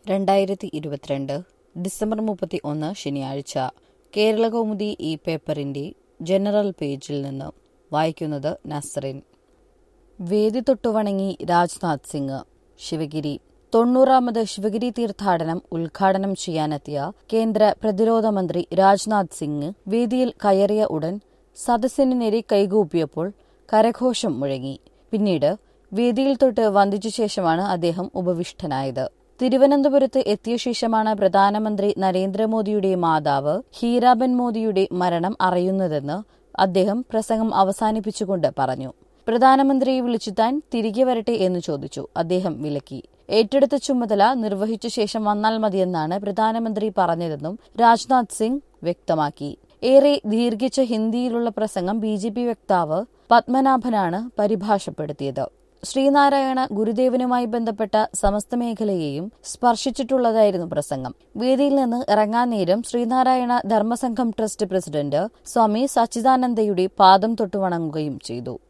രണ്ടായിരത്തി ഇരുപത്തിരണ്ട് ഡിസംബർ മുപ്പത്തി ഒന്ന് ശനിയാഴ്ച കേരളകൗമുദി ഈ പേപ്പറിന്റെ ജനറൽ പേജിൽ നിന്ന് വായിക്കുന്നത് നസറിൻ വേദി തൊട്ടുവണങ്ങി രാജ്നാഥ് സിംഗ് ശിവഗിരി തൊണ്ണൂറാമത് ശിവഗിരി തീർത്ഥാടനം ഉദ്ഘാടനം ചെയ്യാനെത്തിയ കേന്ദ്ര പ്രതിരോധ മന്ത്രി രാജ്നാഥ് സിംഗ് വേദിയിൽ കയറിയ ഉടൻ സദസ്സിന് നേരെ കൈകൂപ്പിയപ്പോൾ കരഘോഷം മുഴങ്ങി പിന്നീട് വേദിയിൽ തൊട്ട് വന്ദിച്ച ശേഷമാണ് അദ്ദേഹം ഉപവിഷ്ടനായത് തിരുവനന്തപുരത്ത് എത്തിയ ശേഷമാണ് പ്രധാനമന്ത്രി നരേന്ദ്രമോദിയുടെ മാതാവ് ഹീരാബൻ മോദിയുടെ മരണം അറിയുന്നതെന്ന് അദ്ദേഹം പ്രസംഗം അവസാനിപ്പിച്ചുകൊണ്ട് പറഞ്ഞു പ്രധാനമന്ത്രിയെ വിളിച്ചു താൻ തിരികെ വരട്ടെ എന്ന് ചോദിച്ചു അദ്ദേഹം വിലക്കി ഏറ്റെടുത്ത ചുമതല നിർവഹിച്ച ശേഷം വന്നാൽ മതിയെന്നാണ് പ്രധാനമന്ത്രി പറഞ്ഞതെന്നും രാജ്നാഥ് സിംഗ് വ്യക്തമാക്കി ഏറെ ദീർഘിച്ച ഹിന്ദിയിലുള്ള പ്രസംഗം ബി ജെ പി വക്താവ് പത്മനാഭനാണ് പരിഭാഷപ്പെടുത്തിയത് ശ്രീനാരായണ ഗുരുദേവനുമായി ബന്ധപ്പെട്ട സമസ്ത മേഖലയെയും സ്പർശിച്ചിട്ടുള്ളതായിരുന്നു പ്രസംഗം വേദിയിൽ നിന്ന് ഇറങ്ങാൻ നേരം ശ്രീനാരായണ ധർമ്മസംഘം ട്രസ്റ്റ് പ്രസിഡന്റ് സ്വാമി സച്ചിദാനന്ദയുടെ പാദം തൊട്ടുവണങ്ങുകയും ചെയ്തു